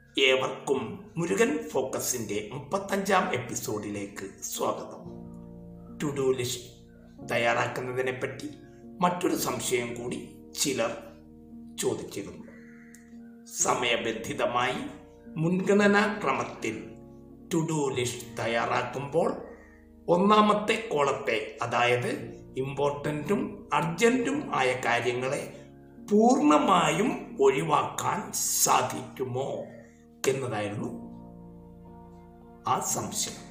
ഏവർക്കും മുരുകൻ ഫോക്കസിന്റെ മുപ്പത്തഞ്ചാം എപ്പിസോഡിലേക്ക് സ്വാഗതം ടു ഡു ലിസ്റ്റ് തയ്യാറാക്കുന്നതിനെ പറ്റി മറ്റൊരു സംശയം കൂടി ചിലർ ചോദിച്ചിരുന്നു സമയബന്ധിതമായി മുൻഗണനാ ക്രമത്തിൽ ടു ഡു ലിസ്റ്റ് തയ്യാറാക്കുമ്പോൾ ഒന്നാമത്തെ കോളത്തെ അതായത് ഇമ്പോർട്ടൻറ്റും അർജൻറ്റും ആയ കാര്യങ്ങളെ പൂർണ്ണമായും ഒഴിവാക്കാൻ സാധിക്കുമോ എന്നതായിരുന്നു ആ സംശയം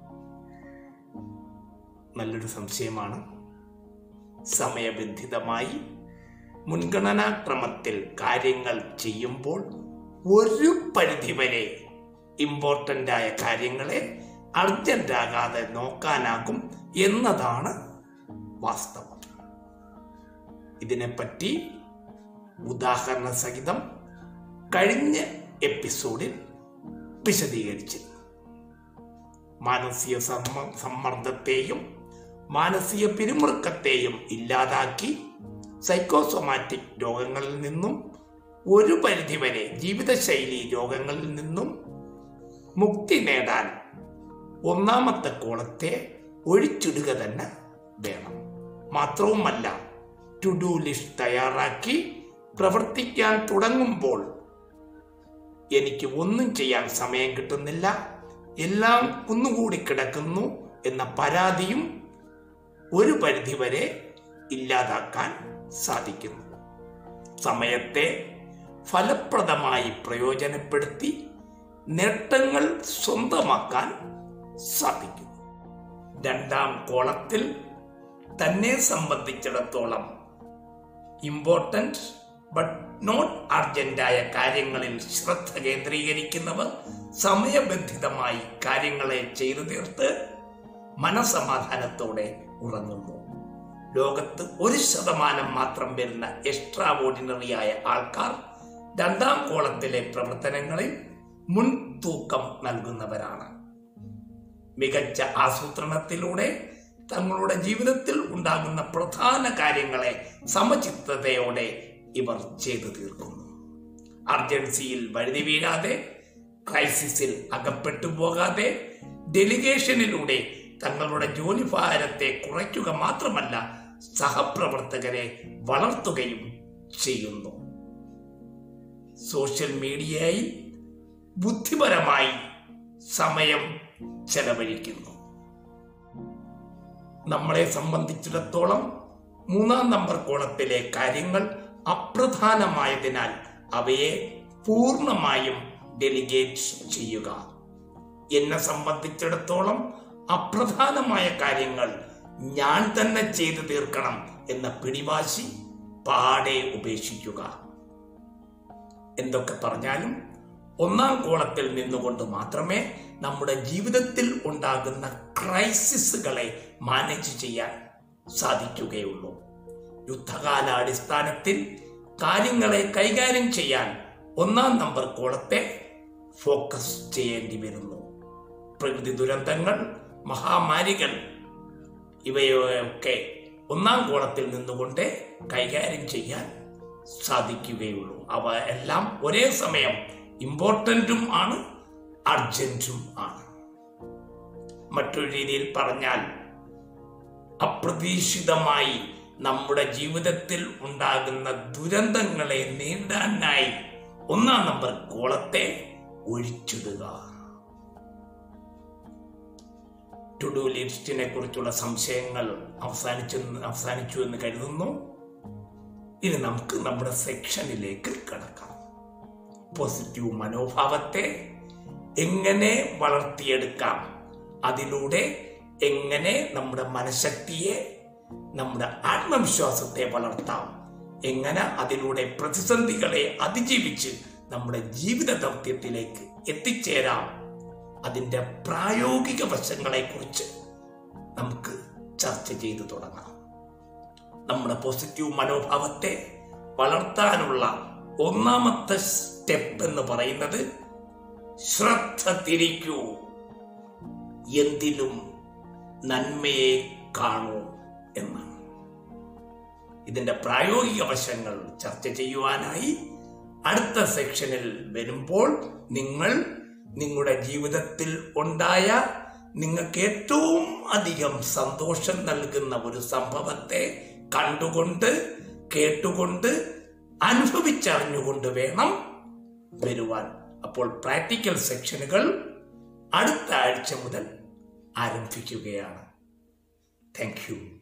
നല്ലൊരു സംശയമാണ് സമയബന്ധിതമായി മുൻഗണനാ ക്രമത്തിൽ കാര്യങ്ങൾ ചെയ്യുമ്പോൾ ഒരു പരിധിവരെ ഇമ്പോർട്ടൻ്റ് ആയ കാര്യങ്ങളെ അർജന്റ് ആകാതെ നോക്കാനാകും എന്നതാണ് വാസ്തവം ഇതിനെപ്പറ്റി ഉദാഹരണ സഹിതം കഴിഞ്ഞ എപ്പിസോഡിൽ വിശദീകരിച്ചിരുന്നു മാനസിക സമ്മ- സമ്മർദ്ദത്തെയും മാനസിക പിരിമുറുക്കത്തെയും ഇല്ലാതാക്കി സൈക്കോസൊമാറ്റിക് രോഗങ്ങളിൽ നിന്നും ഒരു പരിധിവരെ ജീവിതശൈലി രോഗങ്ങളിൽ നിന്നും മുക്തി നേടാൻ ഒന്നാമത്തെ കോളത്തെ ഒഴിച്ചിടുക തന്നെ വേണം മാത്രവുമല്ല ടു ഡു ലിസ്റ്റ് തയ്യാറാക്കി പ്രവർത്തിക്കാൻ തുടങ്ങുമ്പോൾ എനിക്ക് ഒന്നും ചെയ്യാൻ സമയം കിട്ടുന്നില്ല എല്ലാം കുന്നുകൂടി കിടക്കുന്നു എന്ന പരാതിയും ഒരു പരിധിവരെ ഇല്ലാതാക്കാൻ സാധിക്കുന്നു സമയത്തെ ഫലപ്രദമായി പ്രയോജനപ്പെടുത്തി നേട്ടങ്ങൾ സ്വന്തമാക്കാൻ സാധിക്കും രണ്ടാം കോളത്തിൽ തന്നെ സംബന്ധിച്ചിടത്തോളം ഇമ്പോർട്ടൻറ്റ് ബട്ട് നോട്ട് അർജന്റായ കാര്യങ്ങളിൽ ശ്രദ്ധ കേന്ദ്രീകരിക്കുന്നവർ സമയബന്ധിതമായി കാര്യങ്ങളെ ചെയ്തു തീർത്ത് മനസമാധാനത്തോടെ ഉറങ്ങുന്നു ലോകത്ത് ഒരു ശതമാനം മാത്രം വരുന്ന എക്സ്ട്രാ ഓർഡിനറിയായ ആൾക്കാർ രണ്ടാം കോളത്തിലെ പ്രവർത്തനങ്ങളിൽ മുൻതൂക്കം നൽകുന്നവരാണ് മികച്ച ആസൂത്രണത്തിലൂടെ തങ്ങളുടെ ജീവിതത്തിൽ ഉണ്ടാകുന്ന പ്രധാന കാര്യങ്ങളെ സമചിത്തതയോടെ ഇവർ ചെയ്തു തീർക്കുന്നു അർജൻസിയിൽ വഴുതി വീഴാതെ ക്രൈസിസിൽ അകപ്പെട്ടു പോകാതെ ഡെലിഗേഷനിലൂടെ തങ്ങളുടെ ജോലിഭാരത്തെ കുറയ്ക്കുക മാത്രമല്ല സഹപ്രവർത്തകരെ വളർത്തുകയും ചെയ്യുന്നു സോഷ്യൽ മീഡിയയിൽ ബുദ്ധിപരമായി സമയം ചെലവഴിക്കുന്നു നമ്മളെ സംബന്ധിച്ചിടത്തോളം മൂന്നാം നമ്പർ കോളത്തിലെ കാര്യങ്ങൾ അപ്രധാനമായതിനാൽ അവയെ പൂർണ്ണമായും ഡെലിഗേറ്റ് ചെയ്യുക എന്നെ സംബന്ധിച്ചിടത്തോളം അപ്രധാനമായ കാര്യങ്ങൾ ഞാൻ തന്നെ ചെയ്തു തീർക്കണം എന്ന പിടിവാശി പാടെ ഉപേക്ഷിക്കുക എന്തൊക്കെ പറഞ്ഞാലും ഒന്നാം കോളത്തിൽ നിന്നുകൊണ്ട് മാത്രമേ നമ്മുടെ ജീവിതത്തിൽ ഉണ്ടാകുന്ന ക്രൈസിസുകളെ മാനേജ് ചെയ്യാൻ സാധിക്കുകയുള്ളൂ യുദ്ധകാലാടിസ്ഥാനത്തിൽ കാര്യങ്ങളെ കൈകാര്യം ചെയ്യാൻ ഒന്നാം നമ്പർ കോളത്തെ ഫോക്കസ് ചെയ്യേണ്ടി വരുന്നു പ്രകൃതി ദുരന്തങ്ങൾ മഹാമാരികൾ ഇവയൊക്കെ ഒന്നാം കോളത്തിൽ നിന്നുകൊണ്ട് കൈകാര്യം ചെയ്യാൻ സാധിക്കുകയുള്ളൂ അവ എല്ലാം ഒരേ സമയം ഇമ്പോർട്ടൻറ്റും ആണ് അർജന്റും ആണ് മറ്റൊരു രീതിയിൽ പറഞ്ഞാൽ അപ്രതീക്ഷിതമായി നമ്മുടെ ജീവിതത്തിൽ ഉണ്ടാകുന്ന ദുരന്തങ്ങളെ നേരിടാനായി ഒന്നാം നമ്പർ കോളത്തെ ഒഴിച്ചിടുക ടു ഡു ലിസ്റ്റിനെ കുറിച്ചുള്ള സംശയങ്ങൾ അവസാനിച്ചു അവസാനിച്ചു എന്ന് കരുതുന്നു ഇനി നമുക്ക് നമ്മുടെ സെക്ഷനിലേക്ക് കടക്കാം പോസിറ്റീവ് മനോഭാവത്തെ എങ്ങനെ വളർത്തിയെടുക്കാം അതിലൂടെ എങ്ങനെ നമ്മുടെ മനഃശക്തിയെ നമ്മുടെ ആത്മവിശ്വാസത്തെ വളർത്താം എങ്ങനെ അതിലൂടെ പ്രതിസന്ധികളെ അതിജീവിച്ച് നമ്മുടെ ജീവിത ദൗത്യത്തിലേക്ക് എത്തിച്ചേരാം അതിൻ്റെ പ്രായോഗിക വശങ്ങളെ കുറിച്ച് നമുക്ക് ചർച്ച ചെയ്തു തുടങ്ങാം നമ്മുടെ പോസിറ്റീവ് മനോഭാവത്തെ വളർത്താനുള്ള ഒന്നാമത്തെ സ്റ്റെപ്പ് എന്ന് പറയുന്നത് ശ്രദ്ധ തിരിക്കൂ എന്തിലും നന്മയെ കാണൂ എന്നാണ് ഇതിന്റെ പ്രായോഗിക വശങ്ങൾ ചർച്ച ചെയ്യുവാനായി അടുത്ത സെക്ഷനിൽ വരുമ്പോൾ നിങ്ങൾ നിങ്ങളുടെ ജീവിതത്തിൽ ഉണ്ടായ നിങ്ങൾക്ക് ഏറ്റവും അധികം സന്തോഷം നൽകുന്ന ഒരു സംഭവത്തെ കണ്ടുകൊണ്ട് കേട്ടുകൊണ്ട് അനുഭവിച്ചറിഞ്ഞുകൊണ്ട് വേണം വരുവാൻ അപ്പോൾ പ്രാക്ടിക്കൽ സെക്ഷനുകൾ അടുത്ത ആഴ്ച മുതൽ ആരംഭിക്കുകയാണ് താങ്ക് യു